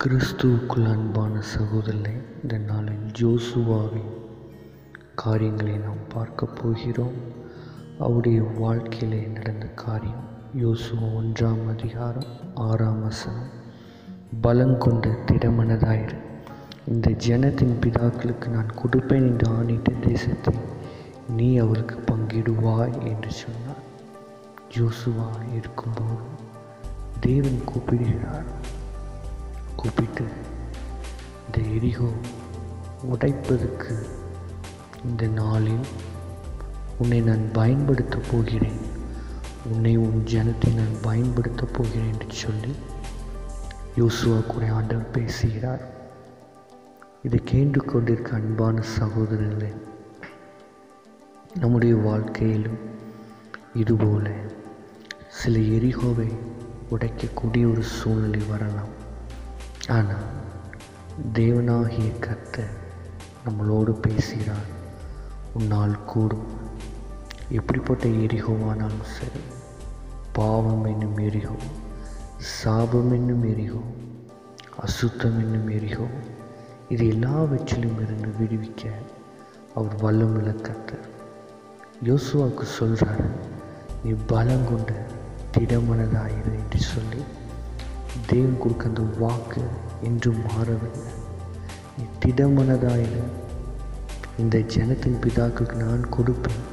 கிறிஸ்துவுக்குள் அன்பான சகோதரர்களே இந்த நாளில் ஜோசுவாவின் காரியங்களை நாம் பார்க்க போகிறோம் அவருடைய வாழ்க்கையிலே நடந்த காரியம் யோசுவா ஒன்றாம் அதிகாரம் ஆறாம் வசனம் பலங்கொண்டு திடமனதாயிரு இந்த ஜனத்தின் பிதாக்களுக்கு நான் கொடுப்பேன் என்று ஆணிட்ட தேசத்தை நீ அவருக்கு பங்கிடுவாய் என்று சொன்னார் ஜோசுவா இருக்கும்போது தேவன் கூப்பிடுகிறார் கூப்பிட்டு இந்த எரிகோ உடைப்பதற்கு இந்த நாளில் உன்னை நான் பயன்படுத்தப் போகிறேன் உன்னை உன் ஜனத்தை நான் பயன்படுத்தப் போகிறேன் என்று சொல்லி யோசுவா கூட ஆண்டவர் பேசுகிறார் இதை கேண்டு கொண்டிருக்க அன்பான சகோதரர்களே நம்முடைய வாழ்க்கையிலும் இதுபோல சில எரிகோவை உடைக்கக்கூடிய ஒரு சூழ்நிலை வரலாம் ஆனால் தேவனாகிய கர்த்தர் நம்மளோடு பேசுகிறார் உன்னால் கூடும் எப்படிப்பட்ட எரிகோவானாலும் சரி பாவம் என்னும் எரிகோ சாபம் என்னும் எரிகோ அசுத்தம் என்னும் எரிகோ இது எல்லாவற்றிலும் இருந்து விடுவிக்க அவர் வல்லமுள்ள கர்த்தர் யோசுவாவுக்கு சொல்கிறார் நீ பலம் கொண்ட திடமனதாயிரு என்று சொல்லி தேவன் கொடுக்க அந்த வாக்கு என்றும் மாறவில்லை நீ திடமனதாயிரு இந்த ஜனத்தின் பிதாக்களுக்கு நான் கொடுப்பேன்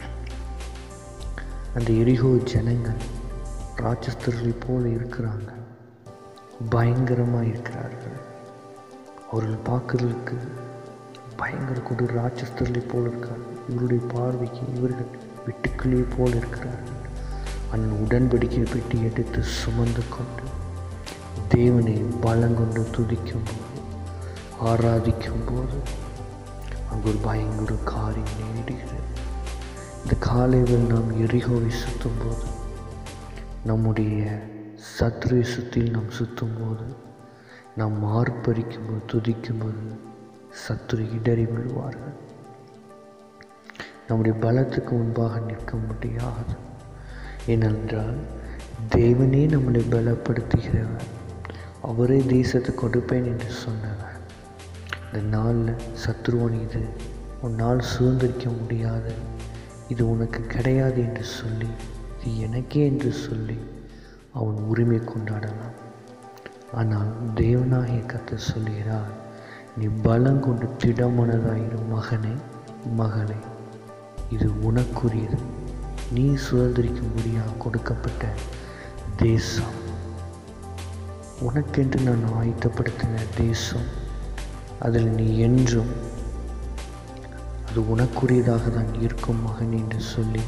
அந்த எரிகோ ஜனங்கள் ராட்சஸ்தர்களைப் போல இருக்கிறாங்க பயங்கரமாக இருக்கிறார்கள் அவர்கள் பார்க்கறதுக்கு பயங்கர கொண்டு ராட்சஸ்தர்களைப் போல இருக்கார்கள் இவருடைய பார்வைக்கு இவர்கள் வெட்டுக்கிளியை போல இருக்கிறார்கள் அந் உடன்படிக்கை பெட்டி எடுத்து சுமந்து கொண்டு தேவனை பலங்கொண்டு துதிக்கும் போது ஆராதிக்கும் போது அங்கு ஒரு பயங்கர காரியம் நேரிடுகிறது இந்த காலையில் நாம் எரிகோவை சுற்றும் போது நம்முடைய சத்ருவை சுற்றில் நாம் சுற்றும் போது நாம் மார்பரிக்கும் போது துதிக்கும் போது சத்துரு இடறி விழுவார்கள் நம்முடைய பலத்துக்கு முன்பாக நிற்க முடியாது ஏனென்றால் தேவனே நம்மளை பலப்படுத்துகிறவர் அவரே தேசத்தை கொடுப்பேன் என்று சொன்னவர் இந்த நாளில் சத்ருவன் இது உன்னால் சுதந்திரிக்க முடியாது இது உனக்கு கிடையாது என்று சொல்லி இது எனக்கே என்று சொல்லி அவன் உரிமை கொண்டாடலாம் ஆனால் தேவனாகிய கத்த சொல்கிறார் நீ பலம் கொண்டு திடமனதாயிரும் மகனே மகளே இது உனக்குரியது நீ சுதந்திரிக்கும்படியாக கொடுக்கப்பட்ட தேசம் உனக்கென்று நான் ஆயத்தப்படுத்தின தேசம் அதில் நீ என்றும் அது உனக்குரியதாக தான் இருக்கும் மகன் என்று சொல்லி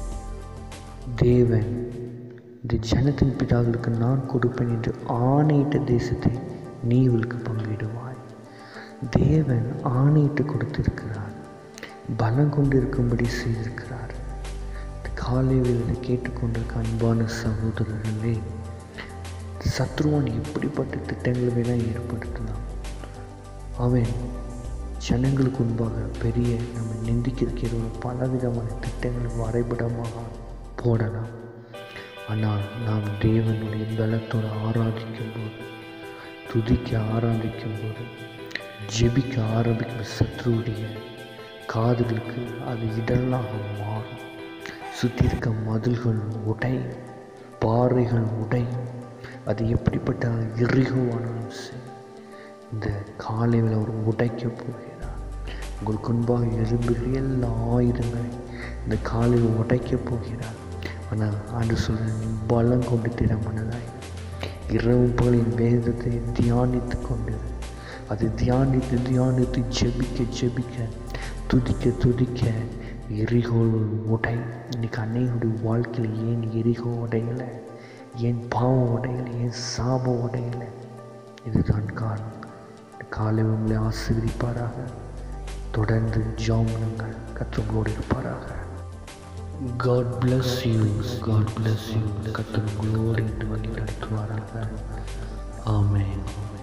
தேவன் இந்த ஜனத்தின் பிதாக்களுக்கு நான் கொடுப்பேன் என்று ஆணையிட்ட தேசத்தை நீ இவளுக்கு பங்கிடுவாய் தேவன் ஆணையிட்டு கொடுத்திருக்கிறார் பலம் கொண்டு இருக்கும்படி செய்திருக்கிறார் இந்த காலை வேளையில் கேட்டுக்கொண்டிருக்க அன்பான சகோதரர்களே சத்ருவன் எப்படிப்பட்ட திட்டங்களை வேணால் ஏற்படுத்தலாம் அவன் ஜனங்களுக்கு முன்பாக பெரிய நம்ம நிந்திக்கிறதுக்கு பலவிதமான திட்டங்கள் வரைபடமாக போடலாம் ஆனால் நாம் தேவனுடைய பலத்தோடு ஆராதிக்கும் போது துதிக்க ஆராதிக்கும் போது ஜெபிக்க ஆரம்பிக்கும் சத்ருடைய காதுகளுக்கு அது இடலாக மாறும் சுற்றி இருக்க மதில்கள் உடையும் பாறைகள் உடையும் அது எப்படிப்பட்ட இறுகுவானாலும் சரி இந்த காலையில் அவர் உடைக்க போகிறார் உங்களுக்கு முன்பாக எழும்புகிற எல்லா ஆயுதங்களை இந்த காலையில் உடைக்க போகிறார் ஆனால் ஆண்டு சொல்ற பலம் கொண்டு திடமனதாய் இரவு போலின் வேதத்தை தியானித்து கொண்டு அது தியானித்து தியானித்து ஜெபிக்க ஜெபிக்க துதிக்க துதிக்க எரிகோள் உடை இன்னைக்கு அன்னையுடைய வாழ்க்கையில் ஏன் எரிகோ உடையலை ஏன் பாவம் உடையலை ஏன் சாபம் உடையலை இதுதான் காரணம் காலை உங்களை ஆசீர்வதிப்பாராக தொடர்ந்து ஜாமனுங்கள் கத்தங்களோடு இருப்பாராக God bless you God bless you கத்தங்களோடு இன்று வழி நடத்துவாராக ஆமேன்